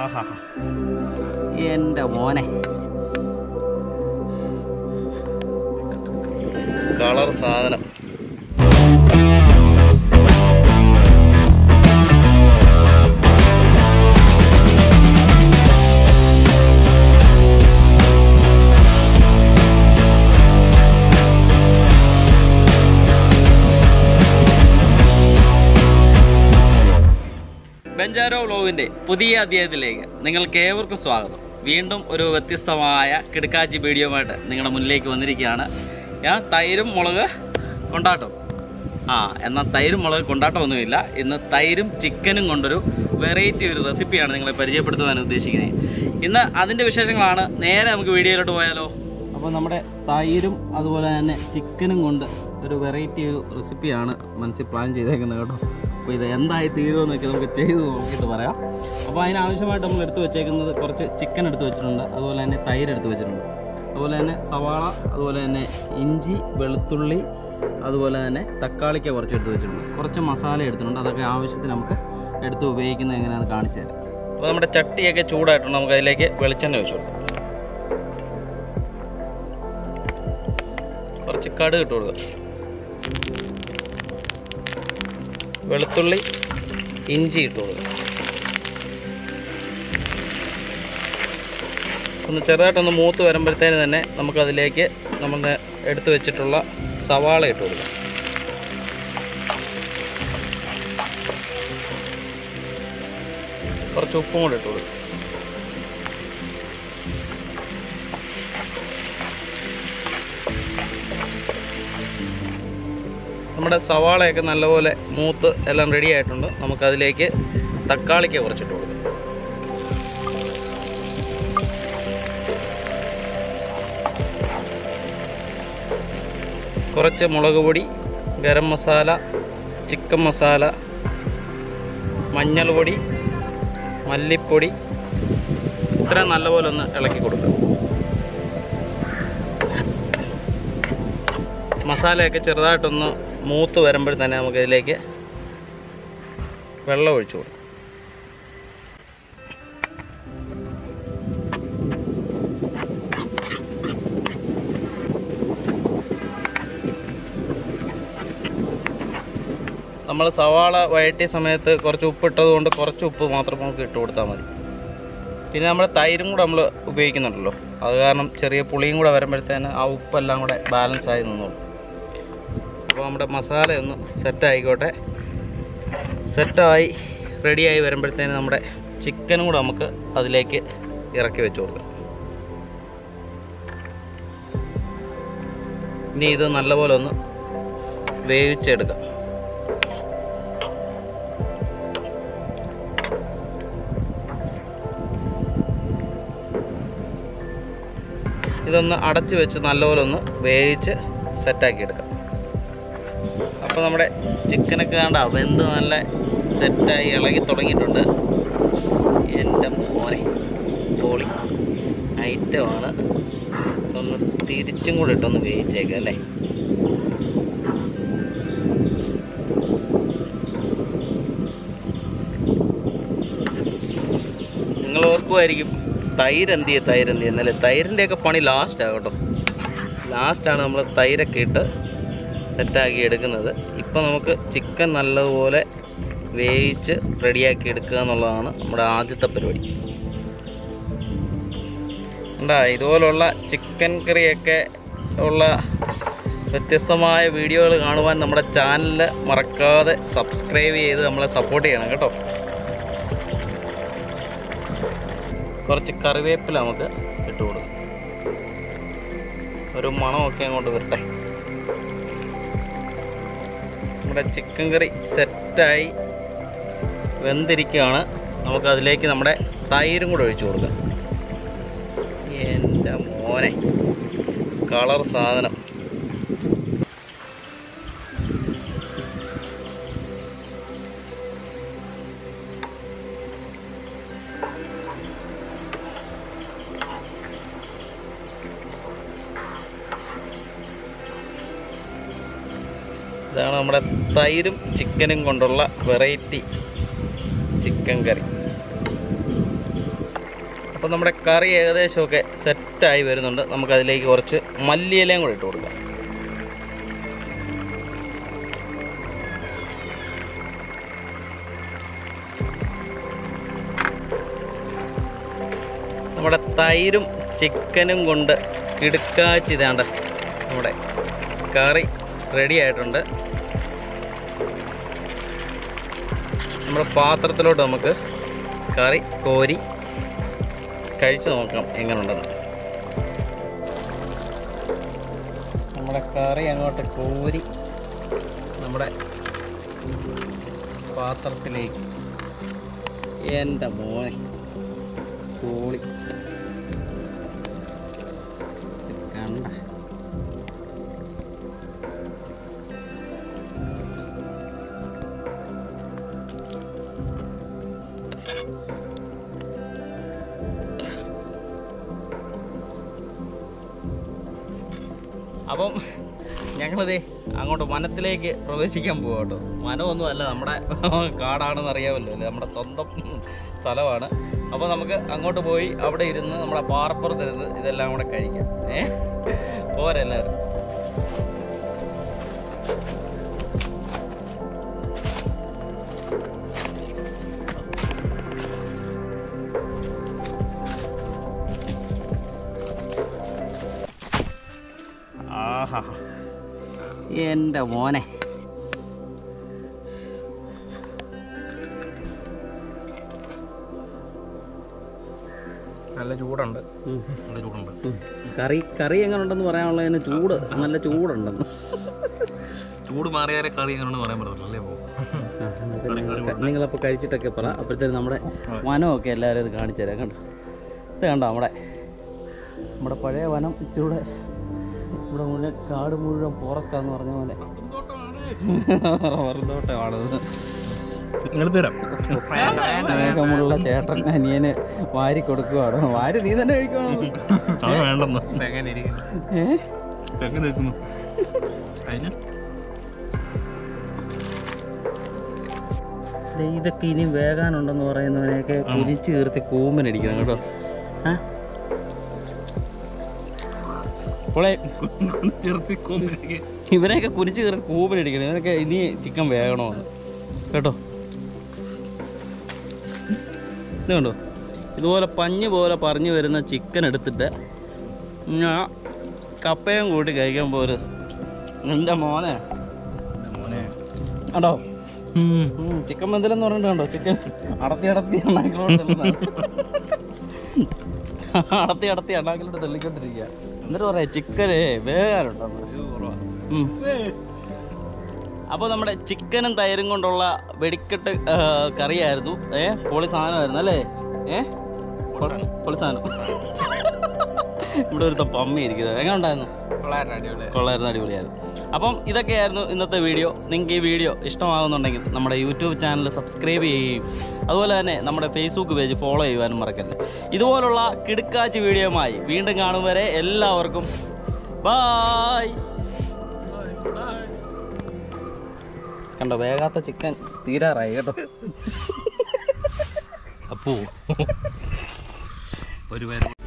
ആഹാ എൻ്റെ മോനെ കളർ സാധനം ബെഞ്ചാരോ വ്ലോഗിന്റെ പുതിയ അധ്യായത്തിലേക്ക് നിങ്ങൾക്ക് ഏവർക്കും സ്വാഗതം വീണ്ടും ഒരു വ്യത്യസ്തമായ കിടക്കാച്ചി വീഡിയോയുമായിട്ട് നിങ്ങളുടെ മുന്നിലേക്ക് വന്നിരിക്കുകയാണ് ഞാൻ തൈരും മുളക് കൊണ്ടാട്ടം ആ എന്നാൽ തൈരും മുളക് കൊണ്ടാട്ടമൊന്നുമില്ല ഇന്ന് തൈരും ചിക്കനും കൊണ്ടൊരു വെറൈറ്റി ഒരു റെസിപ്പിയാണ് നിങ്ങളെ പരിചയപ്പെടുത്തുവാൻ ഉദ്ദേശിക്കുന്നത് ഇന്ന് അതിൻ്റെ വിശേഷങ്ങളാണ് നേരെ നമുക്ക് വീഡിയോയിലോട്ട് പോയാലോ അപ്പോൾ നമ്മുടെ തൈരും അതുപോലെ തന്നെ ചിക്കനും കൊണ്ട് ഒരു വെറൈറ്റി ഒരു റെസിപ്പിയാണ് മനസ്സിൽ പ്ലാൻ ചെയ്തേക്കുന്നത് കേട്ടോ അപ്പോൾ ഇത് എന്തായി തീരുമെന്നൊക്കെ നമുക്ക് ചെയ്ത് നോക്കിയിട്ട് പറയാം അപ്പോൾ അതിനാവശ്യമായിട്ട് നമ്മൾ എടുത്തു വെച്ചേക്കുന്നത് കുറച്ച് ചിക്കൻ എടുത്ത് വെച്ചിട്ടുണ്ട് അതുപോലെ തന്നെ തൈര് എടുത്ത് വെച്ചിട്ടുണ്ട് അതുപോലെ തന്നെ സവാള അതുപോലെ തന്നെ ഇഞ്ചി വെളുത്തുള്ളി അതുപോലെ തന്നെ തക്കാളിക്ക കുറച്ച് എടുത്ത് വെച്ചിട്ടുണ്ട് കുറച്ച് മസാല എടുത്തിട്ടുണ്ട് അതൊക്കെ ആവശ്യത്തിന് നമുക്ക് എടുത്ത് ഉപയോഗിക്കുന്നത് എങ്ങനെയാണെന്ന് കാണിച്ചു തരാം അപ്പോൾ നമ്മുടെ ചട്ടിയൊക്കെ ചൂടായിട്ടുണ്ട് നമുക്ക് അതിലേക്ക് വെളിച്ചെണ്ണ ഒഴിച്ചു കൊടുക്കാം കുറച്ച് കടുക് ഇട്ട് കൊടുക്കുക വെളുത്തുള്ളി ഇഞ്ചി ഇട്ട് കൊടുക്കുക ഒന്ന് ചെറുതായിട്ടൊന്ന് മൂത്ത് വരുമ്പോഴത്തേന് തന്നെ നമുക്കതിലേക്ക് നമ്മൾ എടുത്തു വെച്ചിട്ടുള്ള സവാള ഇട്ട് കൊടുക്കാം കുറച്ച് ഉപ്പും കൂടെ ഇട്ട് കൊടുക്കും നമ്മുടെ സവാളയൊക്കെ നല്ലപോലെ മൂത്ത് എല്ലാം റെഡി ആയിട്ടുണ്ട് നമുക്കതിലേക്ക് തക്കാളിക്ക് കുറച്ചിട്ട് കൊടുക്കാം കുറച്ച് മുളക് പൊടി ഗരം മസാല ചിക്കൻ മസാല മഞ്ഞൾ പൊടി മല്ലിപ്പൊടി ഇത്രയും നല്ലപോലെ ഒന്ന് ഇളക്കി കൊടുക്കാം മസാലയൊക്കെ ചെറുതായിട്ടൊന്ന് മൂത്ത് വരുമ്പോൾ തന്നെ നമുക്ക് ഇതിലേക്ക് വെള്ളം ഒഴിച്ചു കൊടുക്കാം നമ്മൾ സവാള വഴറ്റിയ സമയത്ത് കുറച്ച് ഉപ്പ് ഇട്ടത് കൊണ്ട് കുറച്ച് ഉപ്പ് മാത്രം നമുക്ക് ഇട്ട് കൊടുത്താൽ മതി പിന്നെ നമ്മൾ തൈരും കൂടെ നമ്മൾ ഉപയോഗിക്കുന്നുണ്ടല്ലോ അത് കാരണം ചെറിയ പുളിയും കൂടെ വരുമ്പോഴത്തേന് ആ ഉപ്പെല്ലാം കൂടെ ബാലൻസ് ആയി നിന്നോളും അപ്പോൾ നമ്മുടെ മസാല ഒന്ന് സെറ്റ് ആയിക്കോട്ടെ സെറ്റായി റെഡിയായി വരുമ്പോഴത്തേന് നമ്മുടെ ചിക്കനും കൂടെ നമുക്ക് അതിലേക്ക് ഇറക്കി വെച്ച് കൊടുക്കാം ഇനി ഇത് നല്ലപോലെ ഒന്ന് വേവിച്ചെടുക്കാം ഇതൊന്ന് അടച്ച് വെച്ച് നല്ലപോലെ ഒന്ന് വേവിച്ച് സെറ്റാക്കി എടുക്കാം അപ്പോൾ നമ്മുടെ ചിക്കനൊക്കെ കണ്ട വെന്ത് നല്ല സെറ്റായി ഇളകി തുടങ്ങിയിട്ടുണ്ട് എൻ്റെ മോനെ പൊളി ഐറ്റമാണ് ഒന്ന് തിരിച്ചും കൂടെ ഇട്ടൊന്ന് വേവിച്ചേക്കാം അല്ലേ നിങ്ങൾ ഓർക്കുമായിരിക്കും തൈര് എന്ത് ചെയ്യും തൈര് എന്ത് ചെയ്യുന്നല്ലേ തൈരിൻ്റെയൊക്കെ പണി ലാസ്റ്റാണ് കേട്ടോ ലാസ്റ്റാണ് നമ്മൾ തൈരൊക്കെ ഇട്ട് സെറ്റാക്കി എടുക്കുന്നത് ഇപ്പം നമുക്ക് ചിക്കൻ നല്ലതുപോലെ വേവിച്ച് റെഡിയാക്കി എടുക്കുക എന്നുള്ളതാണ് നമ്മുടെ ആദ്യത്തെ പരിപാടി എന്താ ഇതുപോലുള്ള ചിക്കൻ കറിയൊക്കെ ഉള്ള വ്യത്യസ്തമായ വീഡിയോകൾ കാണുവാൻ നമ്മുടെ ചാനൽ മറക്കാതെ സബ്സ്ക്രൈബ് ചെയ്ത് നമ്മളെ സപ്പോർട്ട് ചെയ്യണം കേട്ടോ കുറച്ച് കറിവേപ്പില നമുക്ക് ഇട്ട് കൊടുക്കും ഒരു മണമൊക്കെ അങ്ങോട്ട് വരട്ടെ നമ്മുടെ ചിക്കൻ കറി സെറ്റായി വെന്തിരിക്കുകയാണ് നമുക്ക് അതിലേക്ക് നമ്മുടെ തൈരും കൂടെ ഒഴിച്ചു കൊടുക്കാം എൻ്റെ മോനെ കളർ സാധനം ഇതാണ് നമ്മുടെ തൈരും ചിക്കനും കൊണ്ടുള്ള വെറൈറ്റി ചിക്കൻ കറി അപ്പോൾ നമ്മുടെ കറി ഏകദേശമൊക്കെ സെറ്റായി വരുന്നുണ്ട് നമുക്കതിലേക്ക് കുറച്ച് മല്ലിയിലയും കൂടെ ഇട്ട് കൊടുക്കാം നമ്മുടെ തൈരും ചിക്കനും കൊണ്ട് കിടുക്കാച്ചി ഇതാണ്ട് നമ്മുടെ കറി റെഡി ആയിട്ടുണ്ട് നമ്മുടെ പാത്രത്തിലോട്ട് നമുക്ക് കറി കോരി കഴിച്ചു നോക്കാം എങ്ങനെയുണ്ടെന്ന് നമ്മുടെ കറി അങ്ങോട്ട് കോരി നമ്മുടെ പാത്രത്തിലേക്ക് എൻ്റെ മോനെ കോളി ഇത് കണ്ട അപ്പം ഞങ്ങളിതേ അങ്ങോട്ട് വനത്തിലേക്ക് പ്രവേശിക്കാൻ പോവാ കേട്ടോ വനമൊന്നും അല്ല നമ്മുടെ കാടാണെന്ന് അറിയാമല്ലോ അല്ലേ നമ്മുടെ സ്വന്തം സ്ഥലമാണ് അപ്പോൾ നമുക്ക് അങ്ങോട്ട് പോയി അവിടെ ഇരുന്ന് നമ്മുടെ പാറപ്പുറത്തിരുന്ന് ഇതെല്ലാം കൂടെ കഴിക്കാം ഏ പോരെല്ലാവരും ആഹാ എൻ്റെ മോനെ നല്ല ചൂടുണ്ട് നല്ല ചൂടുണ്ട് കറി കറി എങ്ങനെ ഉണ്ടെന്ന് പറയാനുള്ളതിന് ചൂട് നല്ല ചൂടുണ്ടെന്ന് ചൂട് മാറിയാലേ കറി എങ്ങനെയാണെന്ന് പറയാൻ പറ്റത്തില്ല അല്ലേ പോ നിങ്ങളപ്പോൾ കഴിച്ചിട്ടൊക്കെ പറ അപ്പോഴത്തേനും നമ്മുടെ വനമൊക്കെ എല്ലാവരും ഇത് കാണിച്ചു തരാം കണ്ടോ ഇത് കണ്ടോ നമ്മുടെ നമ്മുടെ പഴയ വനം ഇച്ചിരൂടെ ഇവിടെ മുഴുവൻ കാട് മുഴുവൻ ഫോറസ്റ്റാന്ന് പറഞ്ഞ പോലെ റബ്ബർതോട്ടമാണത് എടുത്തു തരാം വേഗമുള്ള ചേട്ടൻ അനിയന് വാരി കൊടുക്കുവാണ് വാരി നീ തന്നെ കഴിക്കുവാണോ അത് വേണ്ടെന്ന് എങ്ങനെ ഇരിക്കുന്നു ഏ എങ്ങനെ ഇരിക്കുന്നു അതിന് ദേ ഇതൊക്കെ ഇനി വേകാനുണ്ടെന്ന് പറയുന്നവനെയൊക്കെ കുരിച്ച് കീർത്തി കൂമ്പനടിക്കണം കേട്ടോ ആ ഇപ്പോളെ ചെറുത്തി കോമ്പി ഇവനെയൊക്കെ കുരിച്ച് കീർത്തി കൂമ്പനടിക്കണം ഇവനൊക്കെ ഇനി ചിക്കൻ വേകണമെന്ന് കേട്ടോ ഇത് കണ്ടോ ഇതുപോലെ പഞ്ഞ് പോലെ പറഞ്ഞു വരുന്ന ചിക്കൻ എടുത്തിട്ട് ഞാൻ കപ്പയും കൂട്ടി കഴിക്കാൻ പോര് എൻ്റെ മോനെ മോനെ കണ്ടോ ഉം, ചിക്കൻ മന്തിലെന്ന് പറഞ്ഞിട്ട് കണ്ടോ ചിക്കൻ അടത്തി അടത്തി അണ്ണാക്കിലോട്ട് തള്ളുന്നതാണ്. അടത്തി അടത്തി അണ്ണാക്കിലോട്ട് തള്ളിക്കൊണ്ടിരിക്കുക എന്നിട്ട് പറയാ ചിക്കന് വേകാനുണ്ടെന്ന് ഉം. അപ്പോൾ നമ്മുടെ ചിക്കനും തൈരും കൊണ്ടുള്ള വെടിക്കെട്ട് ആ, കറിയായിരുന്നു ഏ പൊളി സാധനമായിരുന്നു അല്ലേ ഏ പൊ- പൊളി സാധനം ഇവിടെ ഒരുത്ത പമ്മി ഇരിക്കുന്നത് എങ്ങനെ ഉണ്ടായിരുന്നു കൊള്ളായിരുന്നു അടിപൊളിയായിരുന്നു അപ്പം ഇതൊക്കെയായിരുന്നു ഇന്നത്തെ വീഡിയോ നിങ്ങൾക്ക് ഈ വീഡിയോ ഇഷ്ടമാകുന്നുണ്ടെങ്കിൽ നമ്മുടെ യൂട്യൂബ് ചാനൽ സബ്സ്ക്രൈബ് ചെയ്യുകയും അതുപോലെ തന്നെ നമ്മുടെ ഫേസ്ബുക്ക് പേജ് ഫോളോ ചെയ്യുവാനും മറക്കരുത് ഇതുപോലുള്ള കിടുക്കാച്ചി വീഡിയോയുമായി വീണ്ടും കാണും വരെ എല്ലാവർക്കും ബായ് കണ്ടോ വേഗാത്ത ചിക്കൻ തീരാറായി കേട്ടോ അപ്പോ ഒരു പേര്